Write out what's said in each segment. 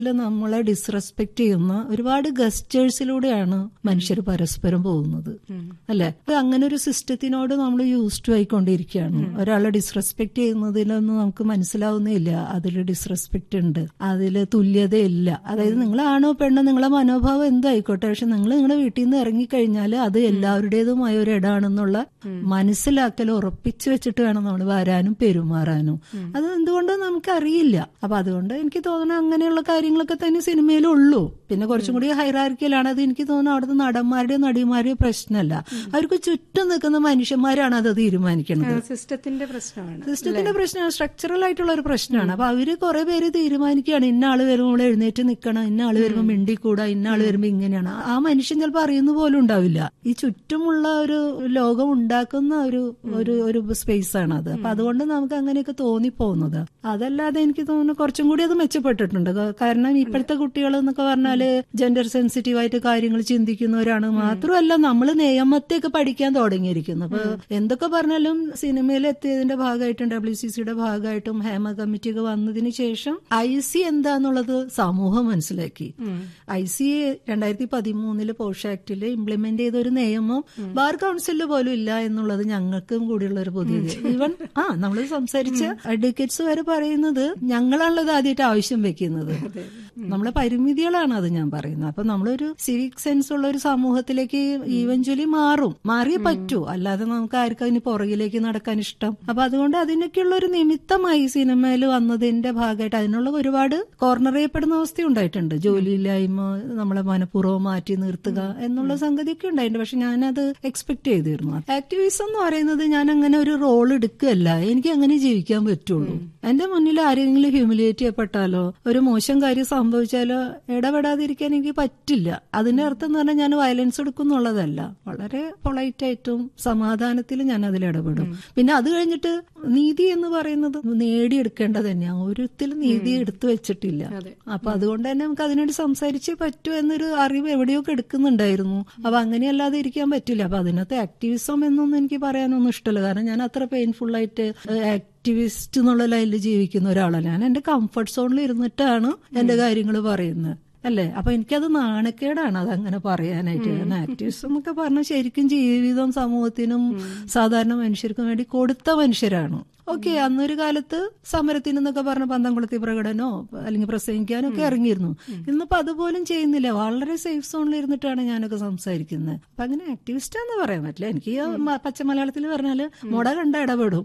നമ്മളെ ഡിസ്റെസ്പെക്ട് ചെയ്യുന്ന ഒരുപാട് ഗസ്റ്റേഴ്സിലൂടെയാണ് മനുഷ്യർ പരസ്പരം പോകുന്നത് അല്ലെ അപ്പൊ അങ്ങനെ ഒരു സിസ്റ്റത്തിനോട് നമ്മൾ യൂസ്ഡ് ആയിക്കൊണ്ടിരിക്കുകയാണ് ഒരാളെ ഡിസ്റെസ്പെക്ട് ചെയ്യുന്നതിലൊന്നും നമുക്ക് മനസ്സിലാവുന്നില്ല അതിൽ ഡിസ്റെസ്പെക്ട് ഉണ്ട് അതിൽ തുല്യതയില്ല അതായത് നിങ്ങളാണോ പെണ്ണോ നിങ്ങളെ മനോഭാവം എന്തായിക്കോട്ടെ പക്ഷെ നിങ്ങൾ നിങ്ങളുടെ വീട്ടിൽ നിന്ന് ഇറങ്ങിക്കഴിഞ്ഞാൽ അത് എല്ലാവരുടേതുമായ ഒരു ഇടാണെന്നുള്ള മനസ്സിലാക്കൽ ഉറപ്പിച്ചു വെച്ചിട്ട് വേണം നമ്മൾ വരാനും പെരുമാറാനും അത് എന്തുകൊണ്ടോ നമുക്കറിയില്ല അപ്പൊ അതുകൊണ്ട് എനിക്ക് തോന്നുന്നു അങ്ങനെയുള്ള കാര്യങ്ങളൊക്കെ തന്നെ സിനിമയിലുള്ളൂ പിന്നെ കുറച്ചും കൂടി ഹൈറാർക്കിയിലാണ് അത് എനിക്ക് തോന്നുന്നു അവിടുത്തെ നടന്മാരുടെയോ നടിമാരുടെയോ പ്രശ്നമല്ല അവർക്ക് ചുറ്റും നിൽക്കുന്ന മനുഷ്യന്മാരാണ് അത് തീരുമാനിക്കുന്നത് സിസ്റ്റത്തിന്റെ പ്രശ്നമാണ് സിസ്റ്റത്തിന്റെ പ്രശ്നമാണ് സ്ട്രക്ചറൽ ആയിട്ടുള്ള ഒരു പ്രശ്നമാണ് അപ്പൊ അവര് കുറെ പേര് തീരുമാനിക്കുകയാണ് ഇന്ന ആള് വരുമ്പോൾ എഴുന്നേറ്റ് നിൽക്കണം ഇന്ന ആള് വരുമ്പോൾ മിണ്ടിക്കൂടാ ഇന്ന ആള് വരുമ്പോ ഇങ്ങനെയാണ് ആ മനുഷ്യൻ ചിലപ്പോൾ അറിയുന്ന പോലും ഉണ്ടാവില്ല ഈ ചുറ്റുമുള്ള ഒരു ലോകം ഉണ്ടാക്കുന്ന ഒരു ഒരു ഒരു സ്പേസ് ആണ് അത് അപ്പൊ അതുകൊണ്ട് നമുക്ക് അങ്ങനെയൊക്കെ തോന്നിപ്പോകുന്നത് അതല്ലാതെ എനിക്ക് തോന്നുന്നു കുറച്ചും കൂടി അത് മെച്ചപ്പെട്ടിട്ടുണ്ട് ക- കാരണം ഇപ്പോഴത്തെ കുട്ടികൾ എന്നൊക്കെ പറഞ്ഞാല് ജെൻഡർ സെൻസിറ്റീവ് ആയിട്ട് കാര്യങ്ങൾ ചിന്തിക്കുന്നവരാണ് മാത്രമല്ല നമ്മൾ നിയമത്തെയൊക്കെ പഠിക്കാൻ തുടങ്ങിയിരിക്കുന്നു അപ്പൊ എന്തൊക്കെ പറഞ്ഞാലും സിനിമയിൽ എത്തിയതിന്റെ ഭാഗമായിട്ടും ഡബ്ല്യു സി സിയുടെ ഭാഗമായിട്ടും ഹേമ കമ്മിറ്റി ഒക്കെ വന്നതിന് ശേഷം ഐ സി എന്താന്നുള്ളത് സമൂഹം മനസ്സിലാക്കി ഐ സി രണ്ടായിരത്തി പതിമൂന്നില് പോഷ ആക്ടില് ഇംപ്ലിമെന്റ് ചെയ്ത ഒരു നിയമം ബാർ കൗൺസിലിൽ പോലും ഇല്ല എന്നുള്ളത് ഞങ്ങൾക്കും കൂടിയുള്ള ഒരു പുതിയത് ഈവൻ ആ നമ്മൾ സംസാരിച്ച അഡ്വക്കേറ്റ്സ് വരെ പറയുന്നത് ഞങ്ങളാണല്ലോ ഇത് ആദ്യമായിട്ട് ആവശ്യം വെക്കുന്നത് നമ്മളെ പരിമിതികളാണ് അത് ഞാൻ പറയുന്നത് അപ്പൊ നമ്മളൊരു സിവിക് സെൻസ് ഉള്ള ഒരു സമൂഹത്തിലേക്ക് ഈവൻച്വലി മാറും മാറിയേ പറ്റൂ അല്ലാതെ നമുക്ക് ആർക്കും അതിന് പുറകിലേക്ക് നടക്കാൻ ഇഷ്ടം അപ്പൊ അതുകൊണ്ട് അതിനൊക്കെയുള്ള ഒരു നിമിത്തമായി സിനിമയിൽ വന്നതിന്റെ ഭാഗമായിട്ട് അതിനുള്ള ഒരുപാട് കോർണർ ചെയ്യപ്പെടുന്ന അവസ്ഥ ഉണ്ടായിട്ടുണ്ട് ജോലിയില്ലായ്മ നമ്മളെ മനഃപൂർവ്വം മാറ്റി നിർത്തുക എന്നുള്ള സംഗതിയൊക്കെ ഉണ്ടായിട്ടുണ്ട് പക്ഷെ ഞാനത് എക്സ്പെക്ട് ചെയ്തിരുന്നു ആക്ടിവിസം എന്ന് പറയുന്നത് ഞാൻ അങ്ങനെ ഒരു റോൾ എടുക്കുകയല്ല എനിക്ക് അങ്ങനെ ജീവിക്കാൻ പറ്റുള്ളൂ എന്റെ മുന്നിൽ ആരെങ്കിലും ഹ്യൂമിലിയേറ്റ് ചെയ്യപ്പെട്ടാലോ ഒരു മോശം കാര്യം സംഭവിച്ചാലോ ഇടപെടാതിരിക്കാൻ എനിക്ക് പറ്റില്ല അതിന്റെ അർത്ഥം എന്ന് പറഞ്ഞാൽ ഞാൻ വയലൻസ് എടുക്കും എന്നുള്ളതല്ല വളരെ പൊളൈറ്റ് ആയിട്ടും സമാധാനത്തിൽ ഞാൻ അതിൽ ഇടപെടും പിന്നെ അത് കഴിഞ്ഞിട്ട് നീതി എന്ന് പറയുന്നത് നേടിയെടുക്കേണ്ടത് തന്നെയാണ് ഒരുത്തിൽ നീതി എടുത്തു വെച്ചിട്ടില്ല അപ്പൊ അതുകൊണ്ട് തന്നെ നമുക്ക് അതിനോട് സംസാരിച്ചേ പറ്റൂ എന്നൊരു അറിവ് എവിടെയൊക്കെ എടുക്കുന്നുണ്ടായിരുന്നു അപ്പൊ അങ്ങനെയല്ലാതെ ഇരിക്കാൻ പറ്റില്ല അപ്പൊ അതിനകത്ത് ആക്ടിവിസം എന്നൊന്നും എനിക്ക് പറയാനൊന്നും ഇഷ്ടമല്ല കാരണം ഞാൻ അത്ര പെയിൻഫുൾ ആയിട്ട് ആക്ടിവിസ്റ്റ് എന്നുള്ള ലൈനിൽ ജീവിക്കുന്ന ഒരാളല്ല ഞാൻ എന്റെ കംഫർട്ട് സോണിൽ ഇരുന്നിട്ടാണ് എന്റെ കാര്യങ്ങൾ പറയുന്നത് അല്ലേ അപ്പൊ എനിക്കത് നാണക്കേടാണ് അതങ്ങനെ പറയാനായിട്ട് കാരണം ആക്ടിവിസ്റ്റ് എന്നൊക്കെ പറഞ്ഞാൽ ശരിക്കും ജീവിതം സമൂഹത്തിനും സാധാരണ മനുഷ്യർക്കും വേണ്ടി കൊടുത്ത മനുഷ്യരാണ് ഓക്കെ അന്നൊരു കാലത്ത് സമരത്തിന് എന്നൊക്കെ പറഞ്ഞ പന്തംകുളത്തി പ്രകടനോ അല്ലെങ്കിൽ പ്രസംഗിക്കാനോ ഒക്കെ ഇറങ്ങിയിരുന്നു ഇന്നിപ്പോ അതുപോലും ചെയ്യുന്നില്ല വളരെ സേഫ് സോണിൽ ഇരുന്നിട്ടാണ് ഞാനൊക്കെ സംസാരിക്കുന്നത് അപ്പൊ അങ്ങനെ ആക്ടിവിസ്റ്റാന്ന് പറയാൻ പറ്റില്ല എനിക്ക് ഈ മ- പച്ച മലയാളത്തിൽ പറഞ്ഞാല് മുട കണ്ട ഇടപെടും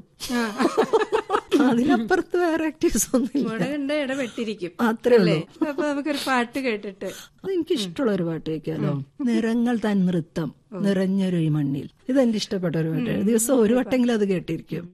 അതിനപ്പുറത്ത് വേറെ ആക്ടിവിസം ഒന്നുമില്ല മുട കണ്ട ഇടപെട്ടിരിക്കും അത്രേ ഉള്ളൂ അപ്പൊ നമുക്കൊരു പാട്ട് കേട്ടിട്ട് അത് എനിക്ക് ഇഷ്ടമുള്ള ഒരു പാട്ട് വെക്കാലോ നിറങ്ങൾ തൻ നൃത്തം നിറഞ്ഞൊരു ഈ മണ്ണിൽ ഇതെന്റെ ഇഷ്ടപ്പെട്ട ഒരു പാട്ട് ദിവസം ഒരു വട്ടെങ്കിലും അത് കേട്ടിരിക്കും